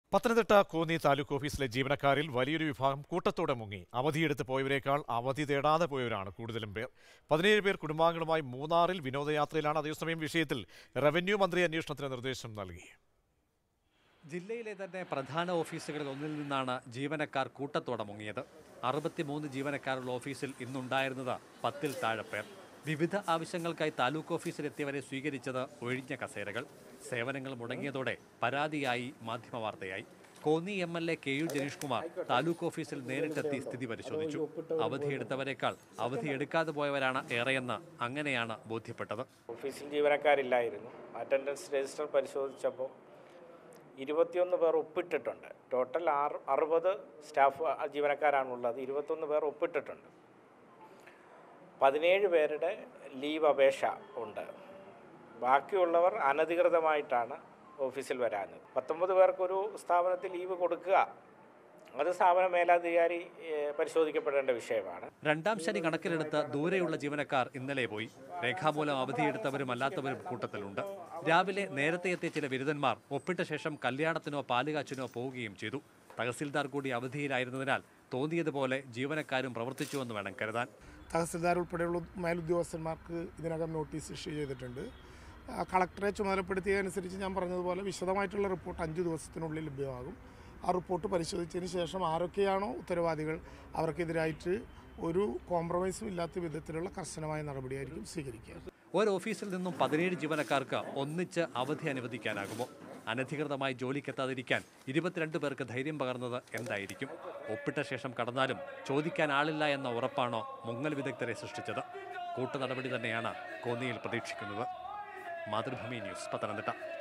പത്തനംതിട്ട കോന്നി താലൂക്ക് ഓഫീസിലെ ജീവനക്കാരിൽ വലിയൊരു വിഭാഗം കൂട്ടത്തോടെ മുങ്ങി അവധിയെടുത്ത് പോയവരെക്കാൾ അവധി തേടാതെ പോയവരാണ് കൂടുതലും പേർ പതിനേഴ് പേർ കുടുംബാംഗങ്ങളുമായി മൂന്നാറിൽ വിനോദയാത്രയിലാണ് അതേസമയം വിഷയത്തിൽ റവന്യൂ മന്ത്രി അന്വേഷണത്തിന് നിർദ്ദേശം നൽകി ജില്ലയിലെ തന്നെ പ്രധാന ഓഫീസുകളിൽ ഒന്നിൽ നിന്നാണ് ജീവനക്കാർ കൂട്ടത്തോടെ മുങ്ങിയത് അറുപത്തിമൂന്ന് ജീവനക്കാരുള്ള ഓഫീസിൽ ഇന്നുണ്ടായിരുന്നത് പത്തിൽ താഴെ പേർ വിവിധ ആവശ്യങ്ങൾക്കായി താലൂക്ക് ഓഫീസിലെത്തിയവരെ സ്വീകരിച്ചത് ഒഴിഞ്ഞ കസേരകൾ സേവനങ്ങൾ മുടങ്ങിയതോടെ പരാതിയായി മാധ്യമവാർത്തയായി Konni M L A K U Janeesh Kumar taluk ഓഫീസിൽ നേരിട്ടെത്തി സ്ഥിതി പരിശോധിച്ചു അവധിയെടുത്തവരേക്കാൾ അവധിയെടുക്കാതെ പോയവരാണ് ഏറെയെന്ന് അങ്ങനെയാണ് ബോധ്യപ്പെട്ടത് ഓഫീസിൽ ജീവനക്കാരില്ലായിരുന്നു അറ്റൻഡൻസ് രജിസ്റ്റർ പരിശോധിച്ചപ്പോൾ ഇരുപത്തിയൊന്ന് പേർ ഒപ്പിട്ടിട്ടുണ്ട് ടോട്ടൽ ആറ് അറുപത് സ്റ്റാഫ് ജീവനക്കാരാണുള്ളത് ഇരുപത്തൊന്ന് പേർ ഒപ്പിട്ടിട്ടുണ്ട് പതിനേഴ് പേരുടെ ലീവ് അപേക്ഷ ഉണ്ട് ബാക്കിയുള്ളവർ അനധികൃതമായിട്ടാണ് ഓഫീസിൽ വരാഞ്ഞത് പത്തൊമ്പത് പേർക്കൊരു സ്ഥാപനത്തിൽ ലീവ് കൊടുക്കുക അത് സ്ഥാപന മേലധികാരി ഏഹ്, പരിശോധിക്കപ്പെടേണ്ട വിഷയമാണ് രണ്ടാം ശനി കണക്കിലെടുത്ത് ദൂരെയുള്ള ജീവനക്കാർ ഇന്നലെ പോയി രേഖാമൂലം അവധിയെടുത്തവരും അല്ലാത്തവരും കൂട്ടത്തിലുണ്ട് രാവിലെ നേരത്തെ എത്തിയ ചില ബിരുദന്മാർ ഒപ്പിട്ട ശേഷം കല്യാണത്തിനോ പാലുകാച്ചിനോ പോവുകയും ചെയ്തു തഹസിൽദാർ കൂടി അവധിയിലായിരുന്നതിനാൽ തോന്നിയതുപോലെ ജീവനക്കാരും പ്രവർത്തിച്ചുവെന്ന് വേണം കരുതാൻ തഹസിൽദാർ ഉൾപ്പെടെയുള്ള മേലുദ്യോഗസ്ഥന്മാർക്ക് ഇതിനകം നോട്ടീസ് ഇഷ്യൂ ചെയ്തിട്ടുണ്ട് ആ, കളക്ടറെ ചുമതലപ്പെടുത്തിയതനുസരിച്ച് ഞാൻ പറഞ്ഞതുപോലെ വിശദമായിട്ടുള്ള റിപ്പോർട്ട് അഞ്ച് ദിവസത്തിനുള്ളിൽ ലഭ്യമാകും ആ റിപ്പോർട്ട് പരിശോധിച്ചതിന് ശേഷം ആരൊക്കെയാണോ ഉത്തരവാദികൾ അവർക്കെതിരായിട്ട് ഒരു കോംപ്രമൈസും ഇല്ലാത്ത വിധത്തിലുള്ള കർശനമായ നടപടിയായിരിക്കും സ്വീകരിക്കുക ഒരു ഓഫീസിൽ നിന്നും പതിനേഴ് ജീവനക്കാർക്ക് ഒന്നിച്ച് അവധി അനുവദിക്കാനാകുമോ അനധികൃതമായി ജോലിക്കെത്താതിരിക്കാൻ ഇരുപത്തിരണ്ട് പേർക്ക് ധൈര്യം പകർന്നത് എന്തായിരിക്കും ഒപ്പിട്ട ശേഷം കടന്നാലും ചോദിക്കാൻ ആളില്ല എന്ന ഉറപ്പാണോ മുങ്ങൽ വിദഗ്ധരെ സൃഷ്ടിച്ചത് കൂട്ടു നടപടി തന്നെയാണ് കോന്നിയിൽ പ്രതീക്ഷിക്കുന്നത് മാതൃഭൂമി ന്യൂസ് പത്തനംതിട്ട